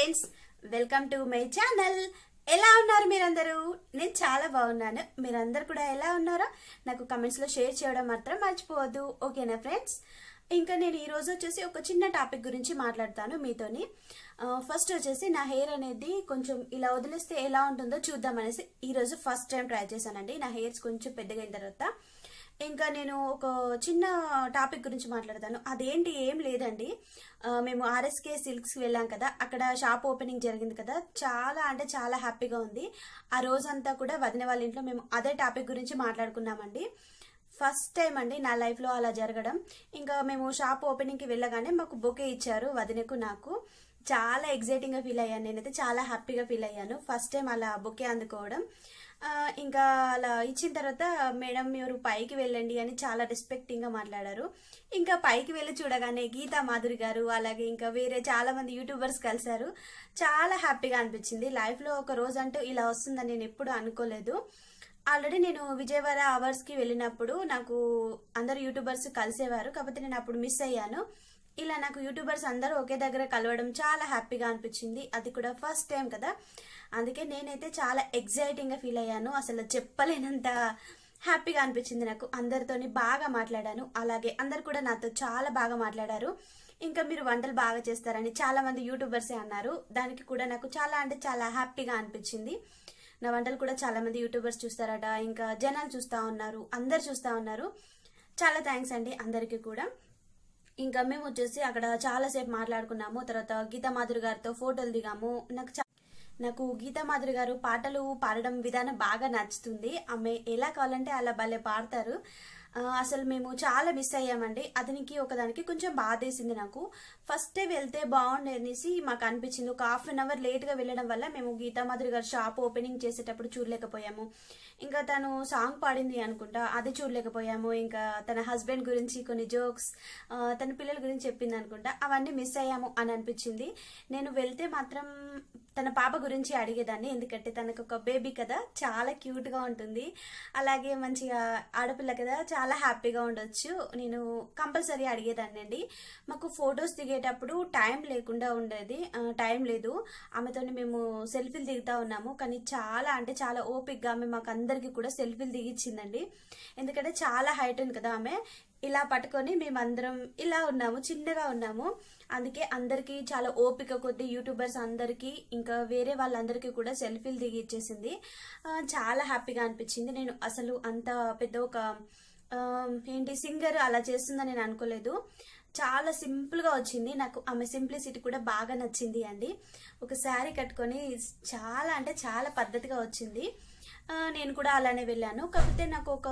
friends welcome to my channel ఎలా ఉన్నారు మీరందరూ నేను చాలా బాగున్నాను మీరందరూ కూడా ఎలా ఉన్నారో నాకు కమెంట్స్ లో షేర్ చేయడం మాత్రం మర్చిపోవద్దు ఓకేనా ఫ్రెండ్స్ ఇంకా నేను ఈ రోజు వచ్చేసి ఒక చిన్న టాపిక్ గురించి మాట్లాడతాను మీతోని ఫస్ట్ వచ్చేసి నా హెయిర్ అనేది కొంచెం ఇలా వదిలేస్తే ఎలా ఉంటుందో చూద్దాం అనేసి ఈ రోజు ఫస్ట్ టైం ట్రై చేశానండి నా హెయిర్స్ కొంచెం పెద్దగా అయిన తర్వాత ఇంకా నేను ఒక చిన్న టాపిక్ గురించి మాట్లాడతాను అదేంటి ఏం లేదండి ఆ, మేము ఆర్ఎస్కే సిల్క్స్కి వెళ్ళాం కదా అక్కడ షాప్ ఓపెనింగ్ జరిగింది కదా చాలా అంటే చాలా హ్యాపీగా ఉంది ఆ రోజంతా కూడా వదిన వాళ్ళ ఇంట్లో మేము అదే టాపిక్ గురించి మాట్లాడుకున్నామండి ఫస్ట్ టైం అండి నా లైఫ్లో అలా జరగడం ఇంకా మేము షాప్ ఓపెనింగ్కి వెళ్ళగానే మాకు బొకే ఇచ్చారు వదినకు నాకు చాలా ఎగ్జైటింగ్గా ఫీల్ అయ్యాను నేనైతే చాలా హ్యాపీగా ఫీల్ అయ్యాను ఫస్ట్ టైం అలా బొకే అందుకోవడం ఆ, ఇంకా అలా ఇచ్చిన తర్వాత మేడం మీరు పైకి వెళ్ళండి అని చాలా రెస్పెక్టింగ్గా మాట్లాడారు ఇంకా పైకి వెళ్ళి చూడగానే గీతా మాధురి గారు అలాగే ఇంకా వేరే చాలా మంది యూట్యూబర్స్ కలిశారు చాలా హ్యాపీగా అనిపించింది లైఫ్లో ఒక రోజు అంటూ ఇలా వస్తుందని నేను ఎప్పుడు అనుకోలేదు ఆల్రెడీ నేను విజయవాడ అవర్స్కి వెళ్ళినప్పుడు నాకు అందరు యూట్యూబర్స్ కలిసేవారు కాకపోతే నేను అప్పుడు మిస్ అయ్యాను ఇలా నాకు యూట్యూబర్స్ అందరూ ఒకే దగ్గర కలవడం చాలా హ్యాపీగా అనిపించింది అది కూడా ఫస్ట్ టైం కదా అందుకే నేనైతే చాలా ఎగ్జైటింగ్గా ఫీల్ అయ్యాను అసలు చెప్పలేనంత హ్యాపీగా అనిపించింది నాకు అందరితోని బాగా మాట్లాడాను అలాగే అందరు కూడా నాతో చాలా బాగా మాట్లాడారు ఇంకా మీరు వంటలు బాగా చేస్తారని చాలా మంది యూట్యూబర్సే అన్నారు దానికి కూడా నాకు చాలా అంటే చాలా హ్యాపీగా అనిపించింది నా వంటలు కూడా చాలా మంది యూట్యూబర్స్ చూస్తారట ఇంకా జనాలు చూస్తా ఉన్నారు అందరు చూస్తా ఉన్నారు చాలా థ్యాంక్స్ అండి అందరికీ కూడా ఇంకా మేము వచ్చేసి అక్కడ చాలాసేపు మాట్లాడుకున్నాము తర్వాత గీతా మాధురి గారితో ఫోటోలు దిగాము నాకు చా- నాకు గీతా మాధురి గారు పాటలు పాడడం విధానం బాగా నచ్చుతుంది ఆమె ఎలా కావాలంటే అలా భలే పాడతారు ఆ, అసలు మేము చాలా మిస్ అయ్యామండి అతనికి ఒకదానికి కొంచెం బాధేసింది నాకు ఫస్ట్ వెళ్తే బాగుండే అనేసి మాకు అనిపించింది ఒక హాఫ్ అన్ అవర్ లేట్గా వెళ్ళడం వల్ల మేము గీతా మాధురి గారు షాప్ ఓపెనింగ్ చేసేటప్పుడు చూడలేకపోయాము ఇంకా తను సాంగ్ పాడింది అనుకుంటా అది చూడలేకపోయాము ఇంకా తన హస్బెండ్ గురించి కొన్ని జోక్స్ తన పిల్లల గురించి చెప్పింది అనుకుంటా అవన్నీ మిస్ అయ్యాము అని అనిపించింది నేను వెళ్తే మాత్రం తన పాప గురించి అడిగేదాన్ని ఎందుకంటే తనకు ఒక బేబీ కదా చాలా క్యూట్గా ఉంటుంది అలాగే మంచిగా ఆడపిల్ల కదా చాలా హ్యాపీగా ఉండొచ్చు నేను కంపల్సరీ అడిగేదాన్ని అండి మాకు ఫొటోస్ దిగేటప్పుడు టైం లేకుండా ఉండేది ఆ, టైం లేదు ఆమెతో మేము సెల్ఫీలు దిగుతా ఉన్నాము కానీ చాలా అంటే చాలా ఓపిక్గా ఆమె మాకు అందరికీ కూడా సెల్ఫీలు దిగిచ్చిందండి ఎందుకంటే చాలా హైట్ ఉంది కదా ఆమె ఇలా పట్టుకొని మేమందరం ఇలా ఉన్నాము చిన్నగా ఉన్నాము అందుకే అందరికీ చాలా ఓపిక కొద్ది యూట్యూబర్స్ అందరికీ ఇంకా వేరే వాళ్ళందరికీ కూడా సెల్ఫీలు దిగి ఇచ్చేసింది ఆ, చాలా హ్యాపీగా అనిపించింది నేను అసలు అంత పెద్ద ఒక ఆ, ఏంటి సింగర్ అలా చేస్తుందని నేను అనుకోలేదు చాలా సింపుల్గా వచ్చింది నాకు ఆమె సింప్లిసిటీ కూడా బాగా నచ్చింది అండి ఒక శారీ కట్టుకొని చాలా అంటే చాలా పద్ధతిగా వచ్చింది ఆ, నేను కూడా అలానే వెళ్ళాను కాకపోతే నాకు ఒక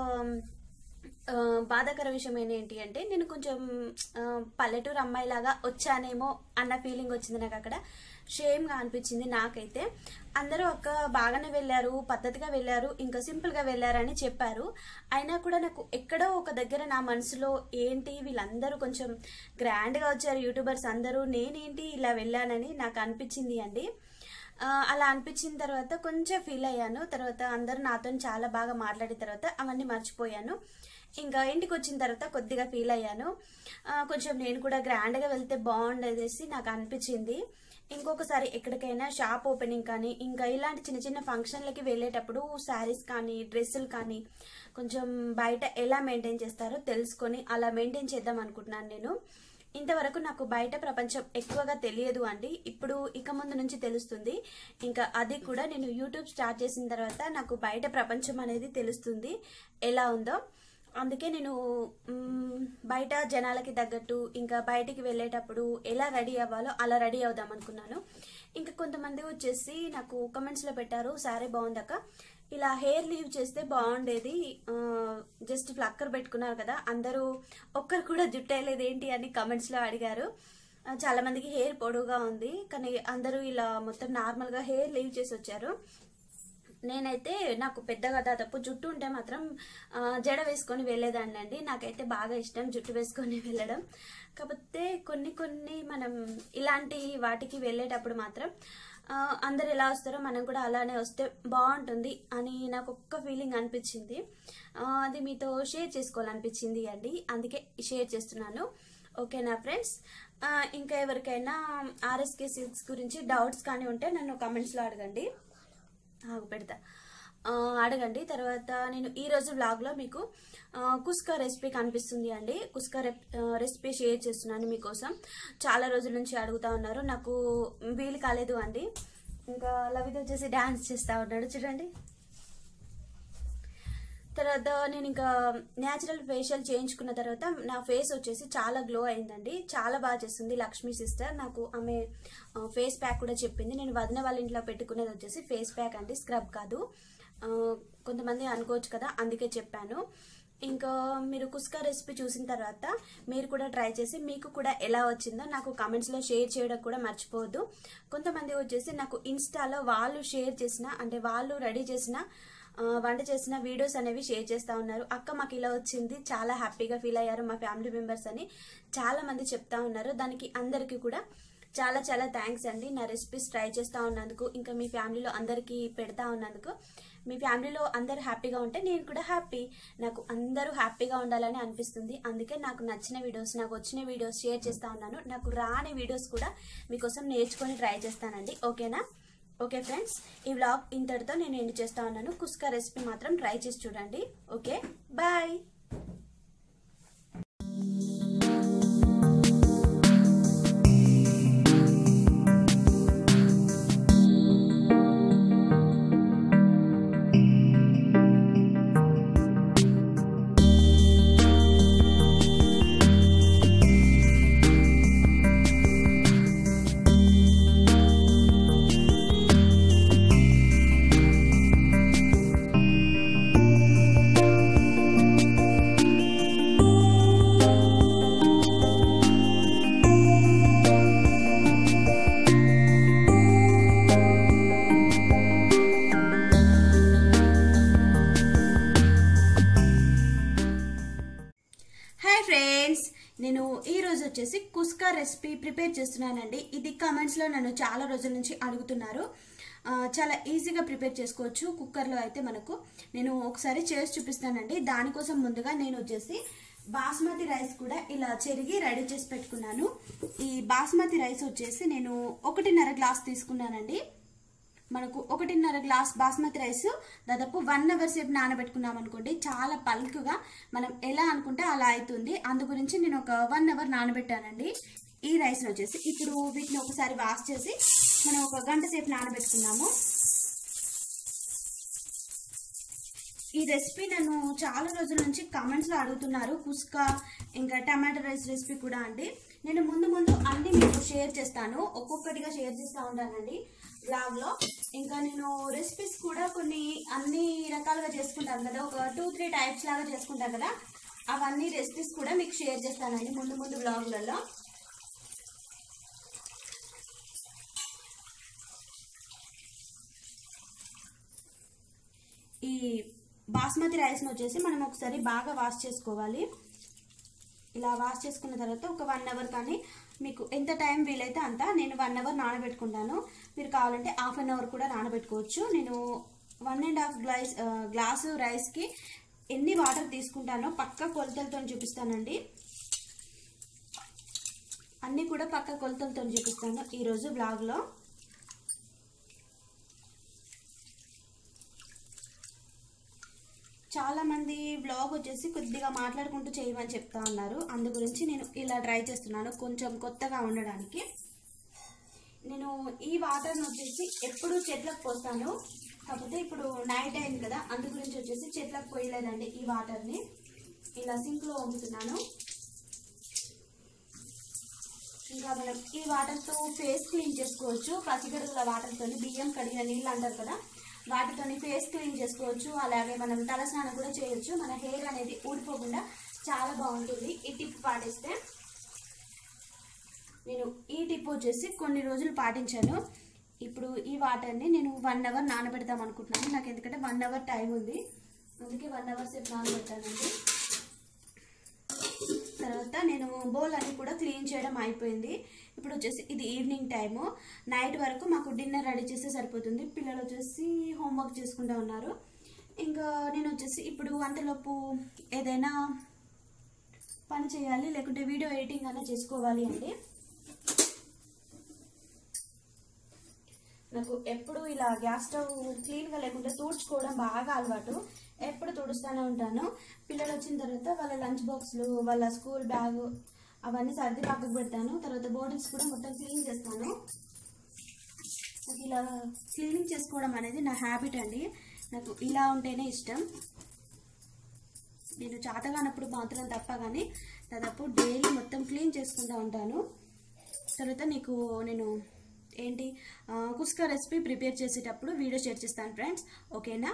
ఆ, బాధాకర విషయం ఏంటి అంటే నేను కొంచెం ఆ, పల్లెటూరు అమ్మాయిలాగా వచ్చానేమో అన్న ఫీలింగ్ వచ్చింది నాకు అక్కడ షేమ్గా అనిపించింది నాకైతే అందరూ ఒక బాగానే వెళ్ళారు పద్ధతిగా వెళ్ళారు ఇంకా సింపుల్గా వెళ్ళారని చెప్పారు అయినా కూడా నాకు ఎక్కడో ఒక దగ్గర నా మనసులో ఏంటి వీళ్ళందరూ కొంచెం గ్రాండ్గా వచ్చారు యూట్యూబర్స్ అందరూ నేనేంటి ఇలా వెళ్ళానని నాకు అనిపించింది అండి ఆ, అలా అనిపించిన తర్వాత కొంచెం ఫీల్ అయ్యాను తర్వాత అందరూ నాతో చాలా బాగా మాట్లాడిన తర్వాత అవన్నీ మర్చిపోయాను ఇంకా ఇంటికి వచ్చిన తర్వాత కొద్దిగా ఫీల్ అయ్యాను ఆ, కొంచెం నేను కూడా గ్రాండ్గా వెళ్తే బాగుండేదేసి నాకు అనిపించింది ఇంకొకసారి ఎక్కడికైనా షాప్ ఓపెనింగ్ కానీ ఇంకా ఇలాంటి చిన్న చిన్న ఫంక్షన్లకి వెళ్ళేటప్పుడు శారీస్ కానీ డ్రెస్సులు కానీ కొంచెం బయట ఎలా మెయింటైన్ చేస్తారో తెలుసుకొని అలా మెయింటైన్ చేద్దాం అనుకుంటున్నాను నేను ఇంతవరకు నాకు బయట ప్రపంచం ఎక్కువగా తెలియదు అండి ఇప్పుడు ఇక ముందు నుంచి తెలుస్తుంది ఇంకా అది కూడా నేను యూట్యూబ్ స్టార్ట్ చేసిన తర్వాత నాకు బయట ప్రపంచం అనేది తెలుస్తుంది ఎలా ఉందో అందుకే నేను మ్, బయట జనాలకి తగ్గట్టు ఇంకా బయటికి వెళ్ళేటప్పుడు ఎలా రెడీ అవ్వాలో అలా రెడీ అవుదాం అనుకున్నాను ఇంకా కొంతమంది వచ్చేసి నాకు కమెంట్స్లో పెట్టారు సారీ బాగుందక్క ఇలా హెయిర్ లీవ్ చేస్తే బాగుండేది జస్ట్ ఫ్లక్కర్ పెట్టుకున్నారు కదా అందరూ ఒక్కరు కూడా జుట్టేయలేదు ఏంటి అని కమెంట్స్లో అడిగారు ఆ, చాలా మందికి హెయిర్ పొడవుగా ఉంది కానీ అందరూ ఇలా మొత్తం నార్మల్గా హెయిర్ లీవ్ చేసి వచ్చారు నేనైతే నాకు పెద్దగా దాదాపు జుట్టు ఉంటే మాత్రం ఆ, జడ వేసుకొని వెళ్ళేదాన్ని అండి నాకైతే బాగా ఇష్టం జుట్టు వేసుకొని వెళ్ళడం కాకపోతే కొన్ని కొన్ని మనం ఇలాంటి వాటికి వెళ్ళేటప్పుడు మాత్రం ఆ, అందరు ఎలా వస్తారో మనం కూడా అలానే వస్తే బాగుంటుంది అని నాకు ఒక్క ఫీలింగ్ అనిపించింది ఆ, అది మీతో షేర్ చేసుకోవాలనిపించింది అండి అందుకే షేర్ చేస్తున్నాను ఓకేనా ఫ్రెండ్స్ ఆ, ఇంకా ఎవరికైనా ఆర్ఎస్కే సిల్క్స్ గురించి డౌట్స్ కానీ ఉంటే నన్ను కమెంట్స్లో అడగండి ఆగు పెడతా ఆ, అడగండి తర్వాత నేను ఈ రోజు వ్లాగ్లో మీకు ఆ, కుస్కా రెసిపీ కనిపిస్తుంది అండి కుస్కా రెప్- ఆ, రెసిపీ షేర్ చేస్తున్నాను మీకోసం చాలా రోజుల నుంచి అడుగుతా ఉన్నారు నాకు వీలు కాలేదు అండి ఇంకా లవిత వచ్చేసి డాన్స్ చేస్తా ఉన్నాడు చూడండి తర్వాత నేను ఇంకా న్యాచురల్ ఫేషియల్ చేయించుకున్న తర్వాత నా ఫేస్ వచ్చేసి చాలా గ్లో అయిందండి చాలా బాగా చేస్తుంది లక్ష్మి సిస్టర్ నాకు ఆమె ఆ, ఫేస్ ప్యాక్ కూడా చెప్పింది నేను వదిన వాళ్ళ ఇంట్లో పెట్టుకునేది వచ్చేసి ఫేస్ ప్యాక్ అండి స్క్రబ్ కాదు ఆ, కొంతమంది అనుకోవచ్చు కదా అందుకే చెప్పాను ఇంకా మీరు కుస్కా రెసిపీ చూసిన తర్వాత మీరు కూడా ట్రై చేసి మీకు కూడా ఎలా వచ్చిందో నాకు కమెంట్స్లో షేర్ చేయడం కూడా మర్చిపోవద్దు కొంతమంది వచ్చేసి నాకు ఇన్స్టాలో వాళ్ళు షేర్ చేసిన అంటే వాళ్ళు రెడీ చేసిన ఆ, వంట చేసిన వీడియోస్ అనేవి షేర్ చేస్తా ఉన్నారు అక్క మాకు ఇలా వచ్చింది చాలా హ్యాపీగా ఫీల్ అయ్యారు మా ఫ్యామిలీ మెంబర్స్ అని చాలా మంది చెప్తా ఉన్నారు దానికి అందరికీ కూడా చాలా చాలా థ్యాంక్స్ అండి నా రెసిపీస్ ట్రై చేస్తా ఉన్నందుకు ఇంకా మీ ఫ్యామిలీలో అందరికీ పెడతా ఉన్నందుకు మీ ఫ్యామిలీలో అందరు హ్యాపీగా ఉంటే నేను కూడా హ్యాపీ నాకు అందరూ హ్యాపీగా ఉండాలని అనిపిస్తుంది అందుకే నాకు నచ్చిన వీడియోస్ నాకు వచ్చిన వీడియోస్ షేర్ చేస్తా ఉన్నాను నాకు రాని వీడియోస్ కూడా మీకోసం నేర్చుకొని ట్రై చేస్తానండి ఓకేనా ఓకే ఫ్రెండ్స్ ఈ వ్లాగ్ ఇంతటితో నేను ఎండ్ చేస్తా ఉన్నాను కుస్కా రెసిపీ మాత్రం ట్రై చేసి చూడండి ఓకే బాయ్ హాయ్ ఫ్రెండ్స్ నేను ఈ రోజు వచ్చేసి కుస్కా రెసిపీ ప్రిపేర్ చేస్తున్నానండి ఇది కమెంట్స్లో నన్ను చాలా రోజుల నుంచి అడుగుతున్నారు ఆ, చాలా ఈజీగా ప్రిపేర్ చేసుకోవచ్చు కుక్కర్లో అయితే మనకు నేను ఒకసారి చేసి చూపిస్తానండి దానికోసం ముందుగా నేను వచ్చేసి బాస్మతి రైస్ కూడా ఇలా చెరిగి రెడీ చేసి పెట్టుకున్నాను ఈ బాస్మతి రైస్ వచ్చేసి నేను ఒకటిన్నర గ్లాస్ తీసుకున్నానండి మనకు ఒకటిన్నర గ్లాస్ బాస్మతి రైస్ దాదాపు వన్ అవర్ సేపు నానబెట్టుకున్నాం అనుకోండి చాలా పల్క్గా మనం ఎలా అనుకుంటే అలా అవుతుంది అందు గురించి నేను ఒక వన్ అవర్ నానబెట్టానండి ఈ రైస్ వచ్చేసి ఇప్పుడు వీటిని ఒకసారి వాష్ చేసి మనం ఒక గంట సేపు నానబెట్టుకున్నాము ఈ రెసిపీ నన్ను చాలా రోజుల నుంచి కమెంట్స్లో అడుగుతున్నారు కుస్కా ఇంకా టమాటో రైస్ రెసిపీ కూడా అండి నేను ముందు ముందు అన్ని మీకు షేర్ చేస్తాను ఒక్కొక్కటిగా షేర్ చేస్తూ ఉంటానండి బ్లాగ్లో ఇంకా నేను రెసిపీస్ కూడా కొన్ని అన్ని రకాలుగా చేసుకుంటాను కదా ఒక టూ త్రీ టైప్స్ లాగా చేసుకుంటాను కదా అవన్నీ రెసిపీస్ కూడా మీకు షేర్ చేస్తానండి ముందు ముందు బ్లాగ్లలో ఈ బాస్మతి రైస్ని వచ్చేసి మనం ఒకసారి బాగా వాష్ చేసుకోవాలి ఇలా వాష్ చేసుకున్న తర్వాత ఒక వన్ అవర్ కానీ మీకు ఎంత టైం వీలైతే అంత నేను వన్ అవర్ నానబెట్టుకుంటాను మీరు కావాలంటే హాఫ్ అన్ అవర్ కూడా నానబెట్టుకోవచ్చు నేను one and half glass glass రైస్కి ఎన్ని వాటర్ తీసుకుంటానో పక్క కొలతలతో చూపిస్తానండి అన్నీ కూడా పక్క కొలతలతో చూపిస్తాను ఈరోజు బ్లాగ్లో చాలా మంది బ్లాగ్ వచ్చేసి కొద్దిగా మాట్లాడుకుంటూ చేయమని చెప్తా ఉన్నారు అందు గురించి నేను ఇలా ట్రై చేస్తున్నాను కొంచెం కొత్తగా ఉండడానికి నేను ఈ వాటర్ని వచ్చేసి ఎప్పుడు చెట్లకు పోస్తాను కాకపోతే ఇప్పుడు నైట్ అయింది కదా అందు గురించి వచ్చేసి చెట్లకు పోయలేదండి ఈ వాటర్ని ఇలా సింక్లో వంపుతున్నాను ఇంకా మనం ఈ వాటర్తో ఫేస్ క్లీన్ చేసుకోవచ్చు పసిగడుగుల వాటర్తో బియ్యం కడిగిన నీళ్ళు అంటారు కదా వాటితోని ఫేస్ క్లీన్ చేసుకోవచ్చు అలాగే మనం తలస్నానం కూడా చేయొచ్చు మన హెయిర్ అనేది ఊడిపోకుండా చాలా బాగుంటుంది ఈ టిప్ పాటిస్తే నేను ఈ టిప్ వచ్చేసి కొన్ని రోజులు పాటించాను ఇప్పుడు ఈ వాటర్ని నేను వన్ అవర్ నానబెడదాం అనుకుంటున్నాను నాకు ఎందుకంటే వన్ అవర్ టైం ఉంది అందుకే వన్ అవర్ సేపు నానబెట్టానండి తర్వాత నేను బౌల్ అన్ని కూడా క్లీన్ చేయడం అయిపోయింది ఇప్పుడు వచ్చేసి ఇది ఈవినింగ్ టైము నైట్ వరకు మాకు డిన్నర్ రెడీ చేస్తే సరిపోతుంది పిల్లలు వచ్చేసి హోంవర్క్ చేసుకుంటూ ఉన్నారు ఇంకా నేను వచ్చేసి ఇప్పుడు అంతలోపు ఏదైనా పని చేయాలి లేకుంటే వీడియో ఎడిటింగ్ అన్నా చేసుకోవాలి అండి నాకు ఎప్పుడు ఇలా గ్యాస్ స్టవ్ క్లీన్గా లేకుండా తుడుచుకోవడం బాగా అలవాటు ఎప్పుడు తుడుస్తూనే ఉంటాను పిల్లలు వచ్చిన తర్వాత వాళ్ళ లంచ్ బాక్స్లు వాళ్ళ స్కూల్ బ్యాగ్ అవన్నీ సర్ది పక్కకు పెడతాను తర్వాత బాటిల్స్ కూడా మొత్తం క్లీన్ చేస్తాను నాకు ఇలా క్లీనింగ్ చేసుకోవడం అనేది నా హ్యాబిట్ అండి నాకు ఇలా ఉంటేనే ఇష్టం నేను చాతగానప్పుడు మాత్రం తప్ప కానీ దాదాపు డైలీ మొత్తం క్లీన్ చేసుకుంటూ ఉంటాను తర్వాత నీకు నేను ఏంటి ఆ, కుస్కా రెసిపీ ప్రిపేర్ చేసేటప్పుడు వీడియో షేర్ చేస్తాను ఫ్రెండ్స్ ఓకేనా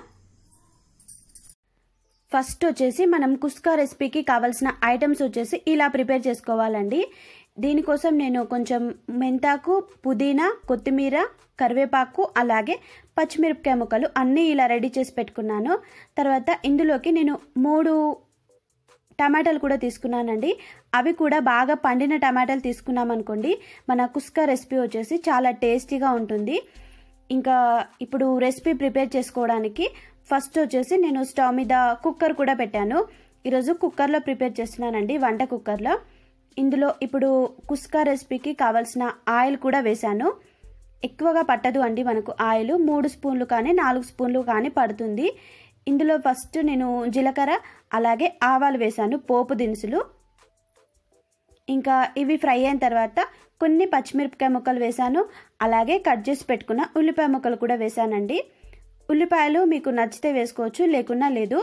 ఫస్ట్ వచ్చేసి మనం కుస్కా రెసిపీకి కావాల్సిన ఐటమ్స్ వచ్చేసి ఇలా ప్రిపేర్ చేసుకోవాలండి దీనికోసం నేను కొంచెం మెంతాకు పుదీనా కొత్తిమీర కరివేపాకు అలాగే పచ్చిమిరపకాయ ముక్కలు అన్నీ ఇలా రెడీ చేసి పెట్టుకున్నాను తర్వాత ఇందులోకి నేను మూడు టమాటాలు కూడా తీసుకున్నానండి అవి కూడా బాగా పండిన టమాటాలు తీసుకున్నాం అనుకోండి మన కుస్కా రెసిపీ వచ్చేసి చాలా టేస్టీగా ఉంటుంది ఇంకా ఇప్పుడు రెసిపీ ప్రిపేర్ చేసుకోవడానికి ఫస్ట్ వచ్చేసి నేను స్టవ్ మీద కుక్కర్ కూడా పెట్టాను ఈరోజు కుక్కర్లో ప్రిపేర్ చేస్తున్నానండి వంట కుక్కర్లో ఇందులో ఇప్పుడు కుస్కా రెసిపీకి కావాల్సిన ఆయిల్ కూడా వేశాను ఎక్కువగా పట్టదు అండి మనకు ఆయిల్ మూడు స్పూన్లు కానీ నాలుగు స్పూన్లు కానీ పడుతుంది ఇందులో ఫస్ట్ నేను జీలకర్ర అలాగే ఆవాలు వేశాను పోపు దినుసులు ఇంకా ఇవి ఫ్రై అయిన తర్వాత కొన్ని పచ్చిమిరపకాయ ముక్కలు వేశాను అలాగే కట్ చేసి పెట్టుకున్న ఉల్లిపాయ ముక్కలు కూడా వేశానండి ఉల్లిపాయలు మీకు నచ్చితే వేసుకోవచ్చు లేకున్నా లేదు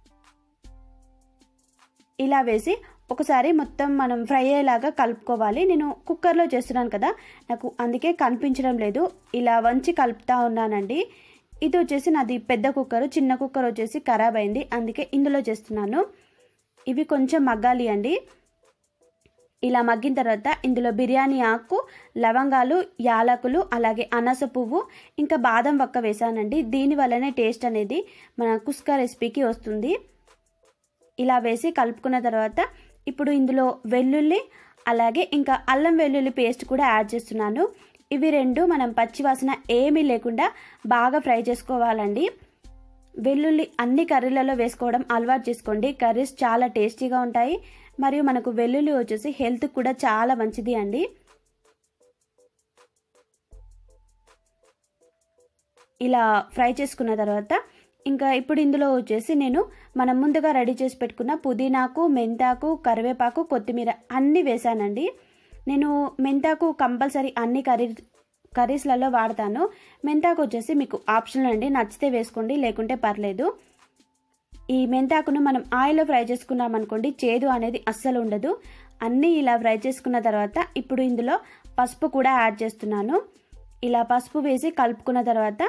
ఇలా వేసి ఒకసారి మొత్తం మనం ఫ్రై అయ్యేలాగా కలుపుకోవాలి నేను కుక్కర్లో చేస్తున్నాను కదా నాకు అందుకే కనిపించడం లేదు ఇలా వంచి కలుపుతా ఉన్నానండి ఇది వచ్చేసి నాది పెద్ద కుక్కర్ చిన్న కుక్కర్ వచ్చేసి ఖరాబ్ అయింది అందుకే ఇందులో చేస్తున్నాను ఇవి కొంచెం మగ్గాలి అండి ఇలా మగ్గిన తర్వాత ఇందులో బిర్యానీ ఆకు లవంగాలు యాలకులు అలాగే అనాస పువ్వు ఇంకా బాదం వక్క వేసానండి దీని వల్లనే టేస్ట్ అనేది మన కుస్కా రెసిపీకి వస్తుంది ఇలా వేసి కలుపుకున్న తర్వాత ఇప్పుడు ఇందులో వెల్లుల్లి అలాగే ఇంకా అల్లం వెల్లుల్లి పేస్ట్ కూడా యాడ్ చేస్తున్నాను ఇవి రెండు మనం పచ్చివాసన ఏమీ లేకుండా బాగా ఫ్రై చేసుకోవాలండి వెల్లుల్లి అన్ని కర్రీలలో వేసుకోవడం అలవాటు చేసుకోండి కర్రీస్ చాలా టేస్టీగా ఉంటాయి మరియు మనకు వెల్లుల్లి వచ్చేసి హెల్త్ కూడా చాలా మంచిది అండి ఇలా ఫ్రై చేసుకున్న తర్వాత ఇంకా ఇప్పుడు ఇందులో వచ్చేసి నేను మనం ముందుగా రెడీ చేసి పెట్టుకున్న పుదీనాకు మెంతాకు కరివేపాకు కొత్తిమీర అన్నీ వేసానండి నేను మెంతాకు కంపల్సరీ అన్ని కర్రీ కర్రీస్లలో వాడతాను మెంతాకు వచ్చేసి మీకు ఆప్షనల్ అండి నచ్చితే వేసుకోండి లేకుంటే పర్లేదు ఈ మెంతాకును మనం ఆయిల్లో ఫ్రై చేసుకున్నాం అనుకోండి చేదు అనేది అస్సలు ఉండదు అన్నీ ఇలా ఫ్రై చేసుకున్న తర్వాత ఇప్పుడు ఇందులో పసుపు కూడా యాడ్ చేస్తున్నాను ఇలా పసుపు వేసి కలుపుకున్న తర్వాత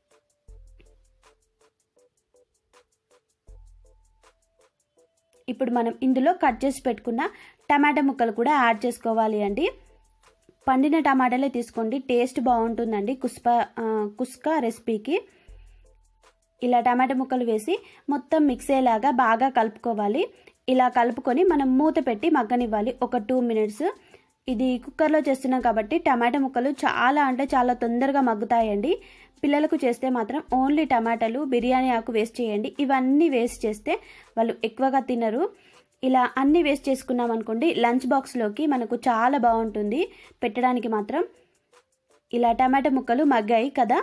ఇప్పుడు మనం ఇందులో కట్ చేసి పెట్టుకున్న టమాటా ముక్కలు కూడా యాడ్ చేసుకోవాలి అండి పండిన టమాటాలే తీసుకోండి టేస్ట్ బాగుంటుందండి కుస్ప కుస్కా రెసిపీకి ఇలా టమాటా ముక్కలు వేసి మొత్తం మిక్స్ అయ్యేలాగా బాగా కలుపుకోవాలి ఇలా కలుపుకొని మనం మూత పెట్టి మగ్గనివ్వాలి ఒక టూ మినిట్స్ ఇది కుక్కర్లో చేస్తున్నాం కాబట్టి టమాటా ముక్కలు చాలా అంటే చాలా తొందరగా మగ్గుతాయండి పిల్లలకు చేస్తే మాత్రం ఓన్లీ టమాటాలు బిర్యానీ ఆకు వేస్ట్ చేయండి ఇవన్నీ వేస్ట్ చేస్తే వాళ్ళు ఎక్కువగా తినరు ఇలా అన్నీ వేస్ట్ చేసుకున్నాం అనుకోండి లంచ్ బాక్స్లోకి మనకు చాలా బాగుంటుంది పెట్టడానికి మాత్రం ఇలా టమాటా ముక్కలు మగ్గాయి కదా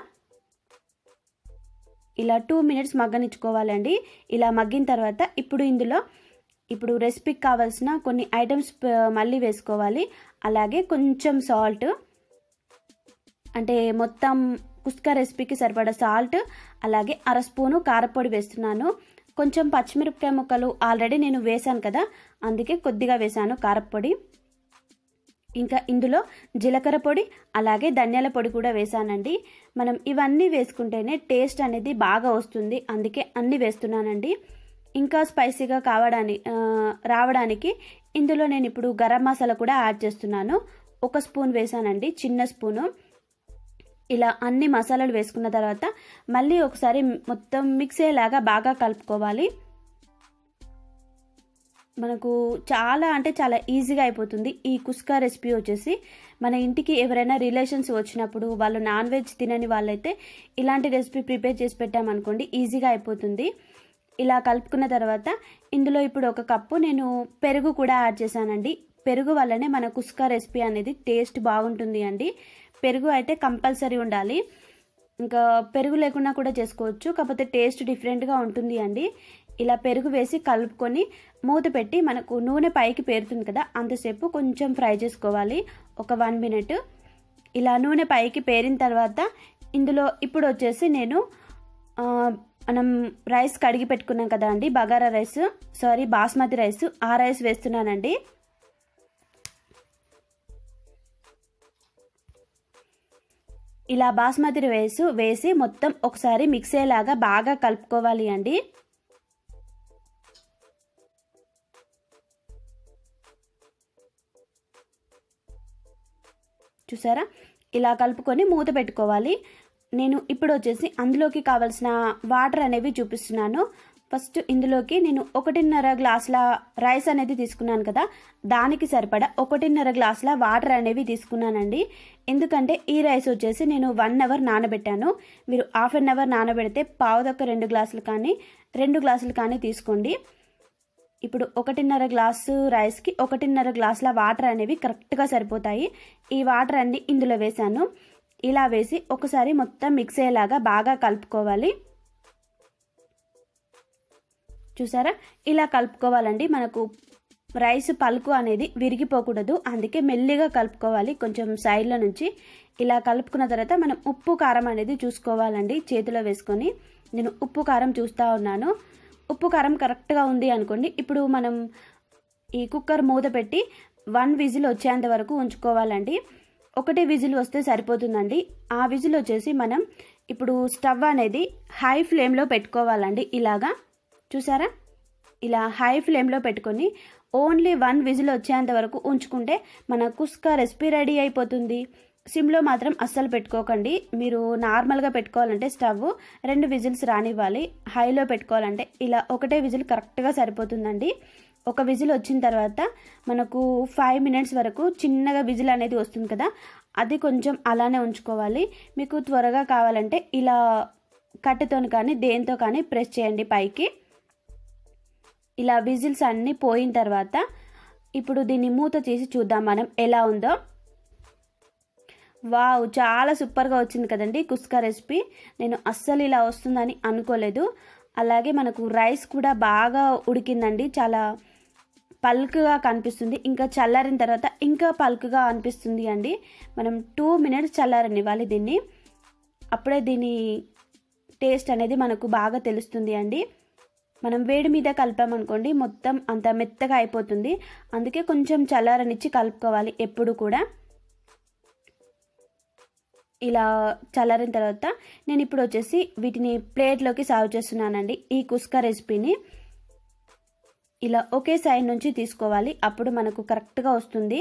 ఇలా టూ మినిట్స్ మగ్గనిచ్చుకోవాలండి ఇలా మగ్గిన తర్వాత ఇప్పుడు ఇందులో ఇప్పుడు రెసిపీకి కావాల్సిన కొన్ని ఐటమ్స్ మళ్ళీ వేసుకోవాలి అలాగే కొంచెం సాల్ట్ అంటే మొత్తం కుస్కా రెసిపీకి సరిపడా సాల్ట్ అలాగే అర స్పూను కారపొడి వేస్తున్నాను కొంచెం పచ్చిమిరపకాయ ముక్కలు ఆల్రెడీ నేను వేశాను కదా అందుకే కొద్దిగా వేశాను కారపొడి ఇంకా ఇందులో జీలకర్ర పొడి అలాగే ధనియాల పొడి కూడా వేసానండి మనం ఇవన్నీ వేసుకుంటేనే టేస్ట్ అనేది బాగా వస్తుంది అందుకే అన్నీ వేస్తున్నానండి ఇంకా స్పైసీగా కావడానికి రావడానికి ఇందులో నేను ఇప్పుడు గరం మసాలా కూడా యాడ్ చేస్తున్నాను ఒక స్పూన్ వేసానండి చిన్న స్పూను ఇలా అన్ని మసాలాలు వేసుకున్న తర్వాత మళ్ళీ ఒకసారి మొత్తం మిక్స్ అయ్యేలాగా బాగా కలుపుకోవాలి మనకు చాలా అంటే చాలా ఈజీగా అయిపోతుంది ఈ కుస్కా రెసిపీ వచ్చేసి మన ఇంటికి ఎవరైనా రిలేషన్స్ వచ్చినప్పుడు వాళ్ళు నాన్ వెజ్ తినని వాళ్ళైతే ఇలాంటి రెసిపీ ప్రిపేర్ చేసి పెట్టామనుకోండి ఈజీగా అయిపోతుంది ఇలా కలుపుకున్న తర్వాత ఇందులో ఇప్పుడు ఒక కప్పు నేను పెరుగు కూడా యాడ్ చేశానండి పెరుగు వల్లనే మన కుస్కా రెసిపీ అనేది టేస్ట్ బాగుంటుంది అండి పెరుగు అయితే కంపల్సరీ ఉండాలి ఇంకా పెరుగు లేకుండా కూడా చేసుకోవచ్చు కాకపోతే టేస్ట్ డిఫరెంట్గా ఉంటుంది అండి ఇలా పెరుగు వేసి కలుపుకొని మూత పెట్టి మనకు నూనె పైకి పేరుతుంది కదా అంతసేపు కొంచెం ఫ్రై చేసుకోవాలి ఒక వన్ మినిట్ ఇలా నూనె పైకి పేరిన తర్వాత ఇందులో ఇప్పుడు వచ్చేసి నేను ఆ, మనం రైస్ కడిగి పెట్టుకున్నాం కదా అండి bagara rice sorry basmati rice ఆ రైస్ వేస్తున్నానండి ఇలా బాస్మతి రైస్ వేసి మొత్తం ఒకసారి మిక్స్ అయ్యేలాగా బాగా కలుపుకోవాలి అండి చూసారా ఇలా కలుపుకొని మూత పెట్టుకోవాలి నేను ఇప్పుడు వచ్చేసి అందులోకి కావాల్సిన వాటర్ అనేవి చూపిస్తున్నాను ఫస్ట్ ఇందులోకి నేను ఒకటిన్నర గ్లాసుల రైస్ అనేది తీసుకున్నాను కదా దానికి సరిపడా ఒకటిన్నర గ్లాసుల వాటర్ అనేవి తీసుకున్నానండి ఎందుకంటే ఈ రైస్ వచ్చేసి నేను వన్ అవర్ నానబెట్టాను మీరు హాఫ్ అన్ అవర్ నానబెడితే పావుదొక్క రెండు గ్లాసులు కానీ రెండు గ్లాసులు కానీ తీసుకోండి ఇప్పుడు ఒకటిన్నర గ్లాసు రైస్కి ఒకటిన్నర గ్లాసుల వాటర్ అనేవి కరెక్ట్గా సరిపోతాయి ఈ వాటర్ అన్ని ఇందులో వేసాను ఇలా వేసి ఒకసారి మొత్తం మిక్స్ అయ్యేలాగా బాగా కలుపుకోవాలి చూసారా ఇలా కలుపుకోవాలండి మనకు రైస్ పలుకు అనేది విరిగిపోకూడదు అందుకే మెల్లిగా కలుపుకోవాలి కొంచెం సైడ్లో నుంచి ఇలా కలుపుకున్న తర్వాత మనం ఉప్పు కారం అనేది చూసుకోవాలండి చేతిలో వేసుకొని నేను ఉప్పు కారం చూస్తూ ఉన్నాను ఉప్పు కారం కరెక్ట్గా ఉంది అనుకోండి ఇప్పుడు మనం ఈ కుక్కర్ మూత పెట్టి వన్ విజిల్ వచ్చేంత వరకు ఉంచుకోవాలండి ఒకటే విజిల్ వస్తే సరిపోతుందండి ఆ విజిల్ వచ్చేసి మనం ఇప్పుడు స్టవ్ అనేది హై ఫ్లేమ్లో పెట్టుకోవాలండి ఇలాగా చూసారా ఇలా హై ఫ్లేమ్లో పెట్టుకొని ఓన్లీ వన్ విజిల్ వచ్చేంత వరకు ఉంచుకుంటే మన కుస్కా రెసిపీ రెడీ అయిపోతుంది సిమ్లో మాత్రం అస్సలు పెట్టుకోకండి మీరు నార్మల్గా పెట్టుకోవాలంటే స్టవ్ రెండు విజిల్స్ రానివ్వాలి హైలో పెట్టుకోవాలంటే ఇలా ఒకటే విజిల్ కరెక్ట్గా సరిపోతుందండి ఒక విజిల్ వచ్చిన తర్వాత మనకు ఫైవ్ మినిట్స్ వరకు చిన్నగా విజిల్ అనేది వస్తుంది కదా అది కొంచెం అలానే ఉంచుకోవాలి మీకు త్వరగా కావాలంటే ఇలా కట్టెతో కానీ దేంతో కానీ ప్రెస్ చేయండి పైకి ఇలా విజిల్స్ అన్నీ పోయిన తర్వాత ఇప్పుడు దీన్ని మూత తీసి చూద్దాం మనం ఎలా ఉందో వావ్ చాలా సూపర్గా వచ్చింది కదండి కుస్కా రెసిపీ నేను అస్సలు ఇలా వస్తుందని అనుకోలేదు అలాగే మనకు రైస్ కూడా బాగా ఉడికిందండి చాలా పల్క్గా కనిపిస్తుంది ఇంకా చల్లారిన తర్వాత ఇంకా పల్క్గా అనిపిస్తుంది అండి మనం టూ మినిట్స్ చల్లారనివ్వాలి దీన్ని అప్పుడే దీని టేస్ట్ అనేది మనకు బాగా తెలుస్తుంది అండి మనం వేడి మీద కలిపామనుకోండి మొత్తం అంత మెత్తగా అయిపోతుంది అందుకే కొంచెం చల్లారనిచ్చి కలుపుకోవాలి ఎప్పుడు కూడా ఇలా చల్లారిన తర్వాత నేను ఇప్పుడు వచ్చేసి వీటిని ప్లేట్లోకి సర్వ్ చేస్తున్నానండి ఈ కుస్కా రెసిపీని ఇలా ఒకే సైడ్ నుంచి తీసుకోవాలి అప్పుడు మనకు కరెక్ట్గా వస్తుంది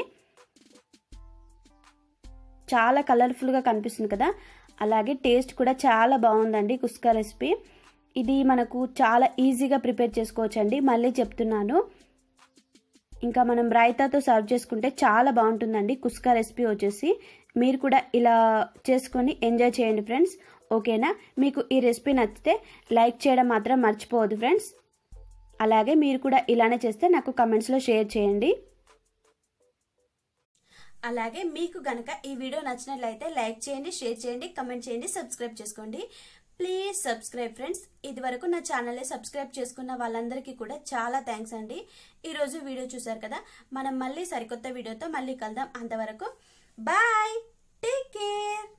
చాలా కలర్ఫుల్గా కనిపిస్తుంది కదా అలాగే టేస్ట్ కూడా చాలా బాగుందండి కుస్కా రెసిపీ ఇది మనకు చాలా ఈజీగా ప్రిపేర్ చేసుకోవచ్చండి మళ్ళీ చెప్తున్నాను ఇంకా మనం రైతాతో సర్వ్ చేసుకుంటే చాలా బాగుంటుందండి కుస్కా రెసిపీ వచ్చేసి మీరు కూడా ఇలా చేసుకొని ఎంజాయ్ చేయండి ఫ్రెండ్స్ ఓకేనా మీకు ఈ రెసిపీ నచ్చితే లైక్ చేయడం మాత్రం మర్చిపోవద్దు ఫ్రెండ్స్ అలాగే మీరు కూడా ఇలానే చేస్తే నాకు కమెంట్స్లో షేర్ చేయండి అలాగే మీకు గనక ఈ వీడియో నచ్చినట్లయితే లైక్ చేయండి షేర్ చేయండి కమెంట్ చేయండి సబ్స్క్రైబ్ చేసుకోండి ప్లీజ్ సబ్స్క్రైబ్ ఫ్రెండ్స్ ఇది వరకు నా ఛానల్ని సబ్స్క్రైబ్ చేసుకున్న వాళ్ళందరికీ కూడా చాలా థ్యాంక్స్ అండి ఈరోజు వీడియో చూసారు కదా మనం మళ్ళీ సరికొత్త వీడియోతో మళ్ళీ కలుద్దాం అంతవరకు బాయ్ టేక్ కేర్